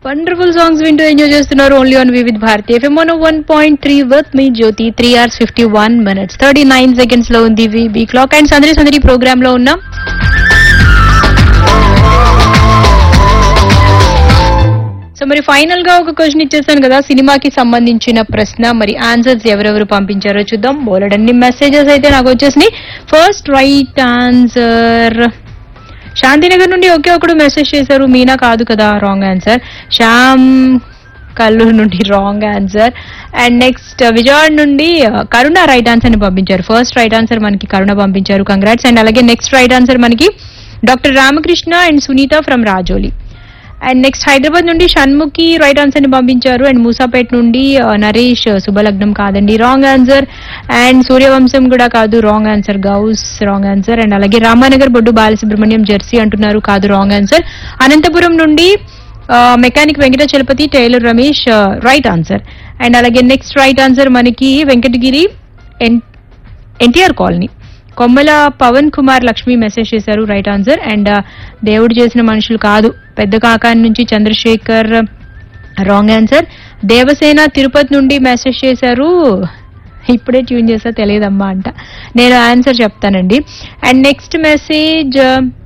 wonderful songs వింటూ enjoy చేస్తున్నారు only on Vividh Bharati FM one one point three with me Jyothi three hours fifty one minutes thirty nine seconds లో ఉంది be clock and సందడి సందడి programme లో ఉన్నాం సో మరి ఫైనల్ గా ఒక క్వశ్చన్ ఇచ్చేసాను కదా సినిమాకి సంబంధించిన ప్రశ్న మరి ఆన్సర్స్ ఎవరెవరు పంపించారో చూద్దాం బోలెడన్ని మెసేజెస్ అయితే నాకు వచ్చేసినాయి ఫస్ట్ రైట్ ఆన్సర్ శాంతినగర్ నుండి ఒకే ఒకడు మెసేజ్ చేశారు మీనా కాదు కదా రాంగ్ ఆన్సర్ శ్యామ్ కల్లూరు నుండి wrong answer and next Vijayawada నుండి uh, కరుణ రైట్ ఆన్సర్ ని పంపించారు ఫస్ట్ రైట్ ఆన్సర్ మనకి కరుణ పంపించారు కంగ్రాట్స్ అండ్ అలాగే నెక్స్ట్ రైట్ ఆన్సర్ మనకి doctor Ramakrishna and Sunitha from Rajoli and next Hyderabad నుండి షణ్ముఖి రైట్ ఆన్సర్ ని పంపించారు అండ్ మూసాపేట్ నుండి ఆ, నరేష్ శుభలగ్నం కాదండి రాంగ్ ఆన్సర్ అండ్ సూర్యవంశం కూడా కాదు wrong answer Ghouse wrong answer and అలాగే రామానగర్ బొడ్డు బాలసుబ్రహ్మణ్యం జెర్సీ అంటున్నారు కాదు రాంగ్ ఆన్సర్ అనంతపురం నుండి ఆ, mechanic Venkata Chalapathi tailor Ramesh right answer and అలాగే నెక్స్ట్ రైట్ ఆన్సర్ మనకి Venkatagiri N NTR colony Kommala Pavan Kumar Lakshmi message చేశారు రైట్ ఆన్సర్ అండ్ దేవుడు చేసిన మనుషులు కాదు పెద్ద కాకాని నుంచి చంద్రశేఖర్ రాంగ్ ఆన్సర్ దేవసేన తిరుపతి నుండి మెసేజ్ చేశారు ఇప్పుడే ట్యూన్ చేసా తెలియదమ్మా అంట నేను ఆన్సర్ చెప్తానండి and next message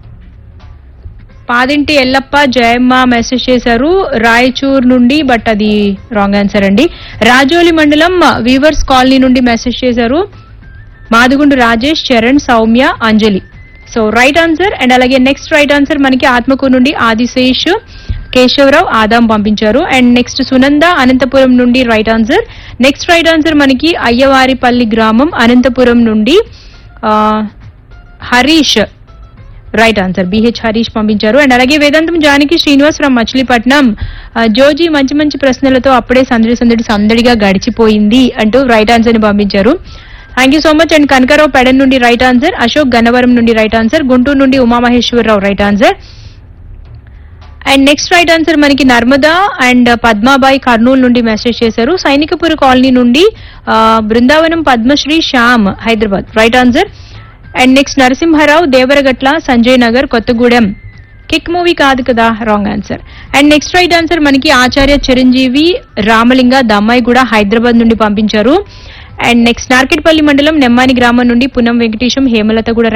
Padinti Yellappa Jayamma message చేశారు రాయచూర్ నుండి బట్ అది రాంగ్ ఆన్సర్ అండి రాజోలి మండలం వీవర్స్ కాలనీ నుండి మెసేజ్ చేశారు Madugundu Rajesh Charan Soumya Anjali so right answer and అలాగే నెక్స్ట్ రైట్ ఆన్సర్ మనకి ఆత్మకూరు నుండి ఆదిశేష్ కేశవరావు ఆదాం పంపించారు అండ్ నెక్స్ట్ సునంద అనంతపురం నుండి right answer next right answer మనకి అయ్యవారిపల్లి గ్రామం అనంతపురం నుండి ఆ, Harish right answer BH Harish పంపించారు అండ్ అలాగే వేదాంతం జానకి శ్రీనివాస్ ఫ్రమ్ మచిలీపట్నం ఆ, జోజీ మంచి మంచి ప్రశ్నలతో అప్పుడే సందడి సందడి సందడిగా గడిచిపోయింది అంటూ రైట్ ఆన్సర్ ని పంపించారు thank you so much and Kanakarao Pedana నుండి రైట్ ఆన్సర్ అశోక్ గన్నవరం నుండి రైట్ ఆన్సర్ గుంటూరు నుండి Umamaheswararao right answer and next right answer మనకి నర్మదా అండ్ పద్మాబాయి కర్నూలు నుండి మెసేజ్ చేశారు సైనికపురి కాలనీ నుండి ఆ, Brindavanam Padmasri Shyam Hyderabad right answer and next Narasimharao Devaragatla Sanjay Nagar Kothagudem kick movie కాదు కదా wrong answer and next right answer మనకి ఆచార్య చిరంజీవి రామలింగ దమ్మాయి కూడా హైదరాబాద్ నుండి పంపించారు అండ్ నెక్స్ట్ నార్కెట్పల్లి మండలం నెమ్మాని గ్రామం నుండి పునం వెంకటేశం హేమలత కూడా